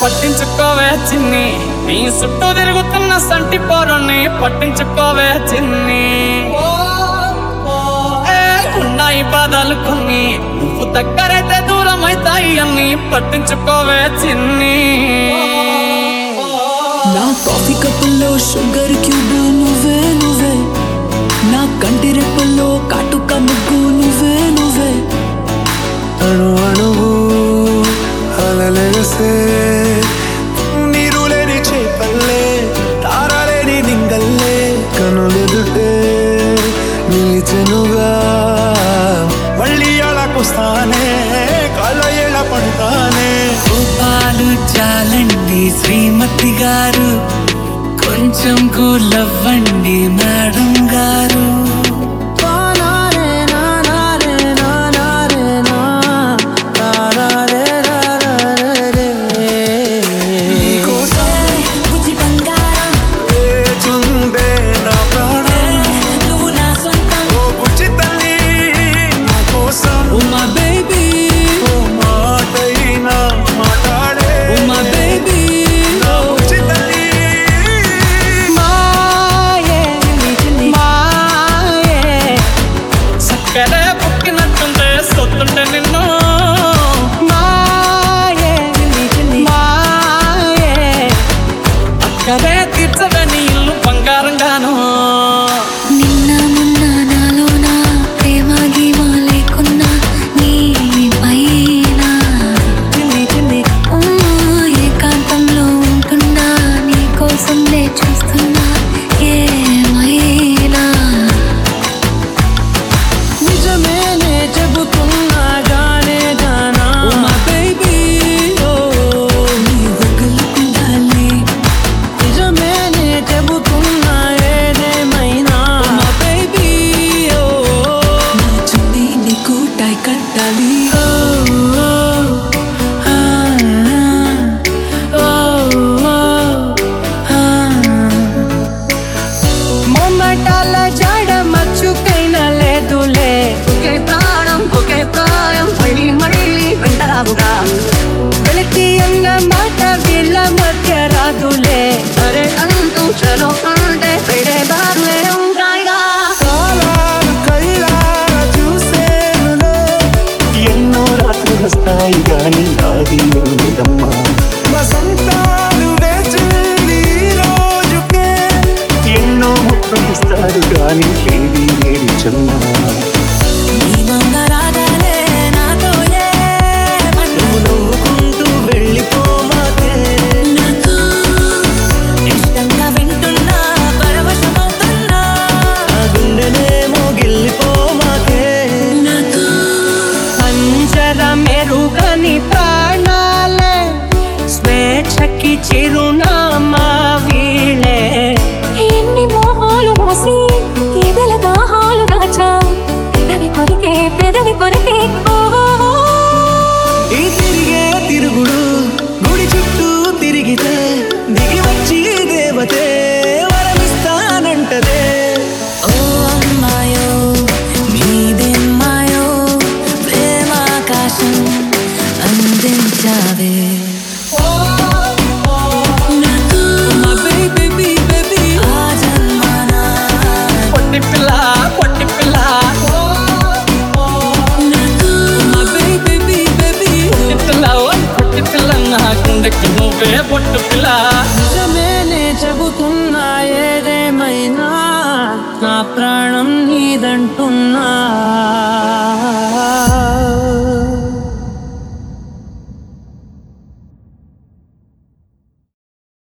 పట్టించుకోవే చిన్ని నీ చుట్టూ తిరుగుతున్న సంటి పోరుని పట్టించుకోవే చిన్ని ఏ, ఉన్నాయి బాధలు కొన్ని నువ్వు దగ్గరైతే దూరం అవుతాయి అన్ని పట్టించుకోవే చిన్ని నా కాఫీ కప్పుల్లో షుగర్ క్యూబ్ నువ్వే నువ్వే నా కంటి రెప్పల్లో కాటుక ముగ్గు నువ్వే నువ్వే అణు అణువు అలలెగసే నీరు లేని చేపల్లే తారలేని దింగల్లే కనులెదుటే నిలిచెనుగా మళ్ళీ అలాకొస్తానే కాళ్ళ ఎలా పడతానే పాలు చాలండి శ్రీమతి గారు కొంచెం కూలవ్వండి మేడం గారు బుజ్జి బంగారం లేచుందే నా ప్రాణం నువ్వు నా సొంతం ఓ బుజ్జి తల్లి నా కోసం ఉమా బేబీ ఓ మాటైనా మాట్లాడే ఉమా బేబీ నా బుజ్జి తల్లి చక్కరే పుట్టినట్టుంటే సొత్తుంటే నిన్ను అక్కడే తీర్చవే నీ ఇల్లు బంగారంగాను నిన్న మొన్న నాలోన ప్రేమ గీమ లేకున్నా నీ పైన ఉమ్మా ఏకాంతంలో ఉంటున్నా నీ కోసం నే చూస్తున్నా ఏమైనా నిజమేనే చెబుతున్నా గానే గానా ఉమా బేబీ ఓ నీ వగలుకుండాలి నిజమేనే చెబుతున్నా ఏదేమైనా ఉమా బేబీ ఓ నా చున్నీ నీకు టై కట్టాలి ఓ ఓ ఆ ఓ ఓ ఆ మొమ్మటాల జాడ మచ్చుకైనా లేదులే ఒకే ప్రాణం ఒకే ప్రాయం మళ్ళీ మళ్ళీ వెంటరావుగా వెలితి అన్న మాట వీళ్ళ మధ్య రాదులే అరే అంటూ చలో అంటే వేరే దారులే ఉంటాయిగా కాలాలు కళ్ళారా చూసేనులే ఎన్నో రాత్రులు వస్తాయి గాని నాది లేదమ్మా వసంతాలు వేచింది ఈ రోజుకే ఎన్నో ముక్కలు ఇస్తారు గాని ఏది ఏది చెమ్మా